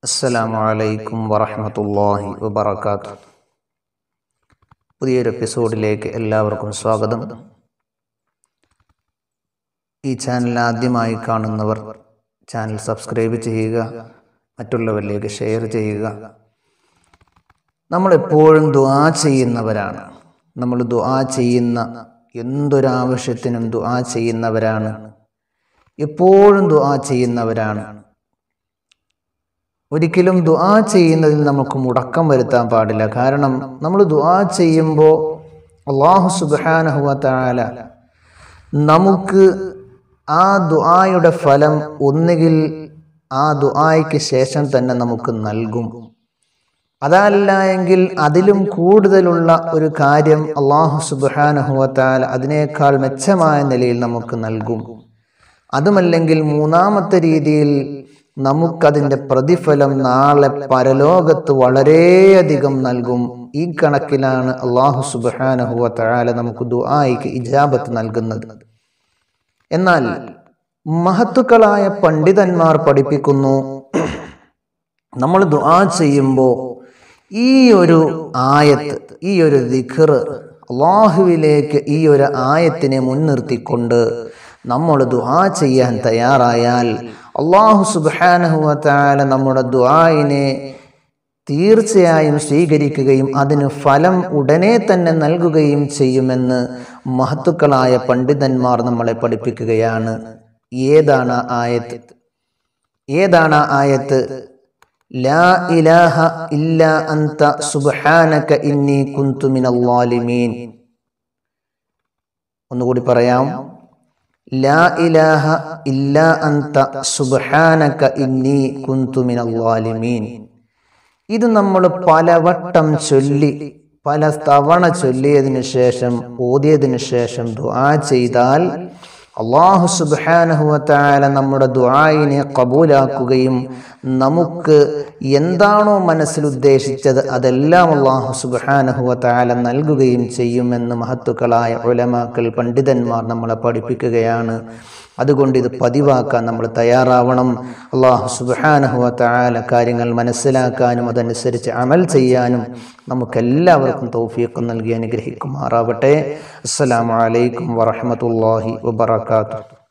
അസ്സലാമു അലൈക്കും വറഹ്മത്തുള്ളാഹി വബറകാതുഹു പുതിയൊരു എപ്പിസോഡിലേക്ക് എല്ലാവർക്കും സ്വാഗതം ഈ ചാനൽ ആദ്യമായി കാണുന്നവർ ചാനൽ സബ്സ്ക്രൈബ് ചെയ്യുക മറ്റുള്ളവരിലേക്ക് ഷെയർ ചെയ്യുക നമ്മളെപ്പോഴും ദുആ ചെയ്യുന്നവരാണ് നമ്മൾ ദുആ ചെയ്യുന്ന എന്തൊരാവശ്യത്തിനും ദുആ ചെയ്യുന്നവരാണ് എപ്പോഴും ദുആ ചെയ്യുന്നവരാണ് ഒരിക്കലും ദുആ ചെയ്യുന്നതിൽ നമുക്ക് മുടക്കം വരുത്താൻ പാടില്ല കാരണം നമ്മൾ ദുആ ചെയ്യുമ്പോൾ അള്ളാഹു സുബ്ഹാനഹു തആല നമുക്ക് ആ ദുആയുടെ ഫലം ഒന്നുകിൽ ആ ദുആയ്ക്ക് ശേഷം തന്നെ നമുക്ക് നൽകും അതല്ല എങ്കിൽ അതിലും കൂടുതലുള്ള ഒരു കാര്യം അള്ളാഹു സുബ്ഹാനഹു തആല അതിനേക്കാൾ മെച്ചമായ നിലയിൽ നമുക്ക് നൽകും അതുമല്ലെങ്കിൽ മൂന്നാമത്തെ രീതിയിൽ നമുക്കതിൻ്റെ പ്രതിഫലം നാളെ പരലോകത്ത് വളരെയധികം നൽകും ഈ കണക്കിലാണ് അള്ളാഹു സുബാനഹുവ തആല നമുക്ക് ദുആയിക്ക് ഇജാബത്ത് നൽകുന്നത് എന്നാൽ മഹത്തുക്കളായ പണ്ഡിതന്മാർ പഠിപ്പിക്കുന്നു നമ്മൾ ദുആ ചെയ്യുമ്പോൾ ഈ ഒരു ആയത്ത് ഈ ഒരു ദിഖർ അള്ളാഹുവിലേക്ക് ഈ ഒരു ആയത്തിനെ മുൻനിർത്തിക്കൊണ്ട് നമ്മൾ ദുആ ചെയ്യാൻ തയ്യാറായാൽ അള്ളാഹു സുബാനഹുവത്താല നമ്മുടെ ദുആയിനെ തീർച്ചയായും സ്വീകരിക്കുകയും അതിന് ഫലം ഉടനെ തന്നെ നൽകുകയും ചെയ്യുമെന്ന് മഹത്തുക്കളായ പണ്ഡിതന്മാർ നമ്മളെ പഠിപ്പിക്കുകയാണ് ഏതാണ് ആ ആയത്ത് ഏതാണ് ആ ആയത്ത് ലാ ഇലാഹ ഇല്ല അന്ത സുബ്ഹാനക ഇന്നി കുന്തു മിനൽ ളാലിമീൻ ഒന്നുകൂടി പറയാം ലാ ഇലാഹ ഇല്ല അന്ത സുബ്ഹാനക ഇന്നി കുന്തു മിനൽ ളാലിമീൻ ഇത് നമ്മൾ പലവട്ടം ചൊല്ലി പല തവണ ചൊല്ലിയതിനു ശേഷം ഓതിയതിനു ശേഷം ദുആ ചെയ്താൽ അള്ളാഹു സുബാനഹുവത്തായ നമ്മുടെ ദുആയിനെ കബൂലാക്കുകയും നമുക്ക് എന്താണോ മനസ്സിൽ ഉദ്ദേശിച്ചത് അതെല്ലാം അള്ളാഹു സുബാനഹുവത്തായ നൽകുകയും ചെയ്യുമെന്ന് മഹത്തുക്കളായ ഉലമാക്കൾ പണ്ഡിതന്മാർ നമ്മളെ പഠിപ്പിക്കുകയാണ് അതുകൊണ്ട് ഇത് പതിവാക്കാൻ നമ്മൾ തയ്യാറാവണം അള്ളാഹു സുബാനഹുവത്തായ കാര്യങ്ങൾ മനസ്സിലാക്കാനും അതനുസരിച്ച് അമൽ ചെയ്യാനും നമുക്കെല്ലാവർക്കും തൗഫീഖ് നൽകി അനുഗ്രഹിക്കുമാറാവട്ടെ അസ്സലാമു അലൈക്കും വറഹമത്തല്ലാഹി വബർക്കാത്തു